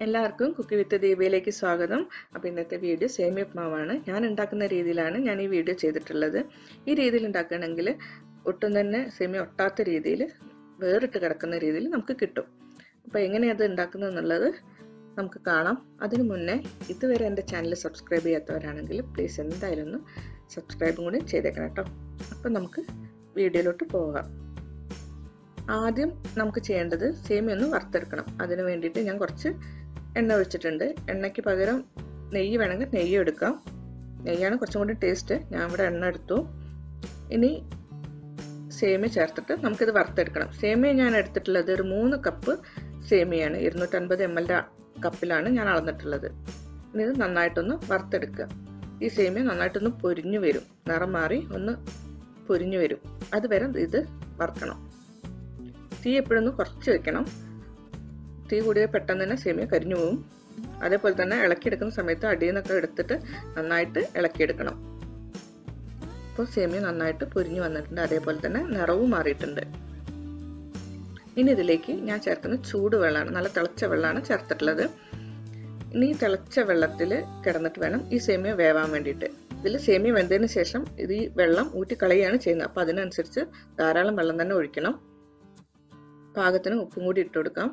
എല്ലാവർക്കും കുക്കി വിത്ത് ദീപയിലേക്ക് സ്വാഗതം അപ്പോൾ ഇന്നത്തെ വീഡിയോ സേമിയ ഉപ്മാവാണ് ഞാൻ ഉണ്ടാക്കുന്ന രീതിയിലാണ് ഞാൻ ഈ വീഡിയോ ചെയ്തിട്ടുള്ളത് ഈ രീതിയിൽ ഉണ്ടാക്കുകയാണെങ്കിൽ ഒട്ടും തന്നെ സേമിയ ഒട്ടാത്ത രീതിയിൽ വേറിട്ട് കിടക്കുന്ന രീതിയിൽ നമുക്ക് കിട്ടും അപ്പോൾ എങ്ങനെയാണ് അത് ഉണ്ടാക്കുന്നത് എന്നുള്ളത് നമുക്ക് കാണാം അതിനു മുന്നേ ഇതുവരെ എൻ്റെ ചാനൽ സബ്സ്ക്രൈബ് ചെയ്യാത്തവരാണെങ്കിൽ പ്ലീസ് എന്തായാലും ഒന്ന് സബ്സ്ക്രൈബും കൂടി ചെയ്തേക്കണം കേട്ടോ അപ്പം നമുക്ക് വീഡിയോയിലോട്ട് പോകാം ആദ്യം നമുക്ക് ചെയ്യേണ്ടത് സേമിയ ഒന്ന് വറുത്തെടുക്കണം അതിന് വേണ്ടിയിട്ട് ഞാൻ കുറച്ച് എണ്ണ ഒഴിച്ചിട്ടുണ്ട് എണ്ണയ്ക്ക് പകരം നെയ്യ് വേണമെങ്കിൽ നെയ്യ് എടുക്കാം നെയ്യാണ് കുറച്ചും കൂടി ടേസ്റ്റ് ഞാൻ ഇവിടെ എണ്ണ എടുത്തു ഇനി സേമിയ ചേർത്തിട്ട് നമുക്കിത് വറുത്തെടുക്കണം സേമിയ ഞാൻ എടുത്തിട്ടുള്ളത് ഒരു മൂന്ന് കപ്പ് സേമിയാണ് ഇരുന്നൂറ്റൻപത് എം എൽ കപ്പിലാണ് ഞാൻ അളന്നിട്ടുള്ളത് ഇനി ഇത് നന്നായിട്ടൊന്ന് വറുത്തെടുക്കുക ഈ സേമിയ നന്നായിട്ടൊന്ന് പൊരിഞ്ഞു വരും നിറം മാറി ഒന്ന് പൊരിഞ്ഞു വരും അതുവരെ ഇത് വറുക്കണം തീ എപ്പോഴൊന്ന് കുറച്ച് വെക്കണം തീ കൂടിയ പെട്ടെന്ന് തന്നെ സേമിയ കരിഞ്ഞു പോകും അതേപോലെ തന്നെ ഇളക്കിയെടുക്കുന്ന സമയത്ത് അടിയിൽ നിന്നൊക്കെ എടുത്തിട്ട് നന്നായിട്ട് ഇളക്കിയെടുക്കണം ഇപ്പോൾ സേമിയ നന്നായിട്ട് പൊരിഞ്ഞു വന്നിട്ടുണ്ട് അതേപോലെ തന്നെ നിറവും മാറിയിട്ടുണ്ട് ഇനി ഇതിലേക്ക് ഞാൻ ചേർക്കുന്ന ചൂട് വെള്ളമാണ് നല്ല തിളച്ച വെള്ളമാണ് ചേർത്തിട്ടുള്ളത് ഇനി ഈ തിളച്ച വെള്ളത്തിൽ കിടന്നിട്ട് വേണം ഈ സേമിയ വേവാൻ വേണ്ടിയിട്ട് ഇതിൽ സേമിയ വെന്തതിന് ശേഷം ഇത് ഈ വെള്ളം ഊറ്റിക്കളയുകയാണ് ചെയ്യുന്നത് അപ്പോൾ അതിനനുസരിച്ച് ധാരാളം വെള്ളം തന്നെ ഒഴിക്കണം പാകത്തിന് ഉപ്പും കൂടി ഇട്ട് കൊടുക്കാം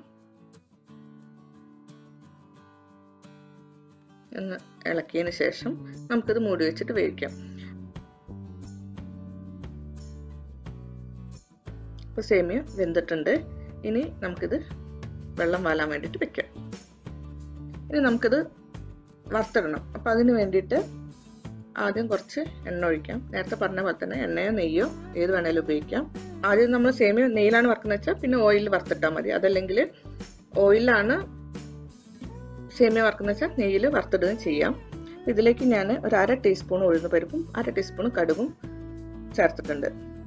ഒന്ന് ഇളക്കിയതിന് ശേഷം നമുക്കിത് മൂടി വെച്ചിട്ട് വേവിക്കാം ഇപ്പോൾ സേമിയ വെന്തിട്ടുണ്ട് ഇനി നമുക്കിത് വെള്ളം വാലാൻ വേണ്ടിയിട്ട് വെക്കാം ഇനി നമുക്കിത് വറുത്തിടണം അപ്പോൾ അതിന് വേണ്ടിയിട്ട് ആദ്യം കുറച്ച് എണ്ണ ഒഴിക്കാം നേരത്തെ പറഞ്ഞ പോലെ തന്നെ എണ്ണയോ നെയ്യോ ഏത് വേണേലും ഉപയോഗിക്കാം ആദ്യം നമ്മൾ സേമിയ നെയ്യിലാണ് വറുക്കുന്നത് വെച്ചാൽ പിന്നെ ഓയിലിൽ വറുത്തിട്ടാൽ മതി അതല്ലെങ്കിൽ ഓയിലാണ് സേമിയ വറുക്കുന്ന വെച്ചാൽ നെയ്യിൽ വറുത്തിടുകയും ചെയ്യാം ഇതിലേക്ക് ഞാൻ ഒരു അര ടീസ്പൂൺ ഉഴുന്ന പരിപ്പും അര ടീസ്പൂൺ കടുകും ചേർത്തിട്ടുണ്ട്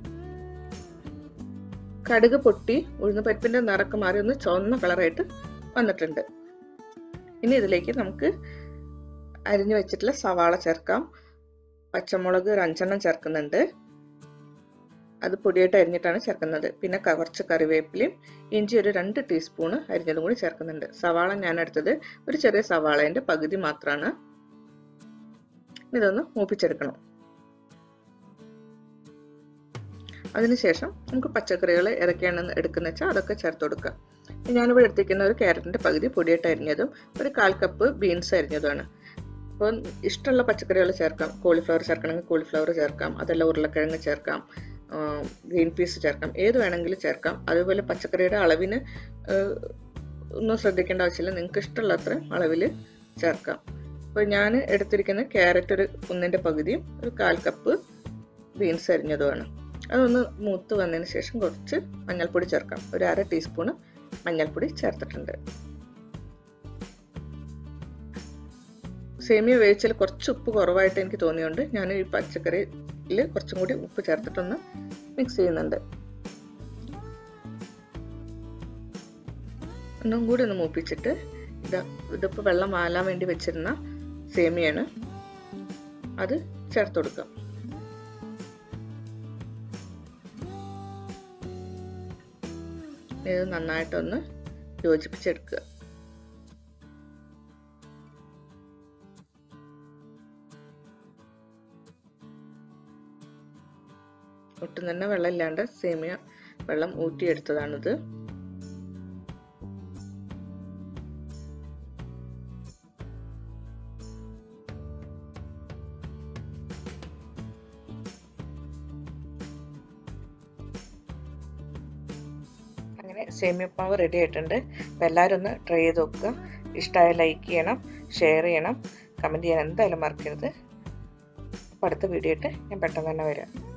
കടുക് പൊട്ടി ഉഴുന്ന പരിപ്പിന്റെ നിറക്ക് മാറി ഒന്ന് ചുവന്ന കളറായിട്ട് വന്നിട്ടുണ്ട് ഇനി ഇതിലേക്ക് നമുക്ക് അരിഞ്ഞു വെച്ചിട്ടുള്ള സവാള ചേർക്കാം പച്ചമുളക് ഒരു അഞ്ചെണ്ണം ചേർക്കുന്നുണ്ട് അത് പൊടിയായിട്ട് അരിഞ്ഞിട്ടാണ് ചേർക്കുന്നത് പിന്നെ കുറച്ച് കറിവേപ്പിലയും ഇഞ്ചി ഒരു രണ്ട് ടീസ്പൂണ് അരിഞ്ഞതും കൂടി ചേർക്കുന്നുണ്ട് സവാള ഞാൻ എടുത്തത് ഒരു ചെറിയ സവാളേൻ്റെ പകുതി മാത്രമാണ് ഇതൊന്ന് മൂപ്പിച്ചെടുക്കണം അതിനുശേഷം നമുക്ക് പച്ചക്കറികൾ ഏതൊക്കെയാണ് എടുക്കുന്ന വെച്ചാൽ അതൊക്കെ ചേർത്ത് കൊടുക്കുക ഞാനിവിടെ എടുത്തിരിക്കുന്ന ഒരു ക്യാരറ്റിൻ്റെ പകുതി പൊടിയായിട്ട് അരിഞ്ഞതും ഒരു കാൽ കപ്പ് ബീൻസ് അരിഞ്ഞതുമാണ് അപ്പോൾ ഇഷ്ടമുള്ള പച്ചക്കറികൾ ചേർക്കാം കോളിഫ്ലവർ ചേർക്കണമെങ്കിൽ കോളിഫ്ലവർ ചേർക്കാം അതല്ല ഉരുളക്കിഴങ്ങ് ചേർക്കാം ഗ്രീൻ പീസ് ചേർക്കാം ഏത് വേണമെങ്കിലും ചേർക്കാം അതുപോലെ പച്ചക്കറിയുടെ അളവിന് ഒന്നും ശ്രദ്ധിക്കേണ്ട ആവശ്യമില്ല നിങ്ങൾക്ക് ഇഷ്ടമുള്ള അത്ര അളവിൽ ചേർക്കാം അപ്പോൾ ഞാൻ എടുത്തിരിക്കുന്ന ക്യാരറ്റ് ഒരു ഒന്നിൻ്റെ പകുതിയും ഒരു കാൽ കപ്പ് ബീൻസ് അരിഞ്ഞതുമാണ് അതൊന്ന് മൂത്ത് വന്നതിന് ശേഷം കുറച്ച് മഞ്ഞൾപ്പൊടി ചേർക്കാം ഒരു അര ടീസ്പൂണ് മഞ്ഞൾപ്പൊടി ചേർത്തിട്ടുണ്ട് സേമിയ വേവിച്ചാൽ കുറച്ച് ഉപ്പ് കുറവായിട്ട് എനിക്ക് തോന്നിയുകൊണ്ട് ഞാൻ ഈ പച്ചക്കറിയിൽ കുറച്ചും കൂടി ഉപ്പ് ചേർത്തിട്ടൊന്ന് മിക്സ് ചെയ്യുന്നുണ്ട് ഒന്നും കൂടി ഒന്ന് മൂപ്പിച്ചിട്ട് ഇത് ഇതിപ്പോൾ വെള്ളം മാലാൻ വേണ്ടി വെച്ചിരുന്ന സേമിയാണ് അത് ചേർത്ത് കൊടുക്കാം ഇത് നന്നായിട്ടൊന്ന് യോജിപ്പിച്ചെടുക്കുക ഒട്ടും തന്നെ വെള്ളമില്ലാണ്ട് സേമിയ വെള്ളം ഊറ്റിയെടുത്തതാണിത് അങ്ങനെ സേമിയപ്പാവ് റെഡി ആയിട്ടുണ്ട് അപ്പോൾ എല്ലാവരും ഒന്ന് ട്രൈ ചെയ്ത് നോക്കുക ഇഷ്ടമായ ലൈക്ക് ചെയ്യണം ഷെയർ ചെയ്യണം കമൻറ്റ് ചെയ്യാൻ എന്തായാലും മറക്കരുത് അപ്പോൾ അടുത്ത വീഡിയോ ആയിട്ട് ഞാൻ പെട്ടെന്ന് തന്നെ വരാം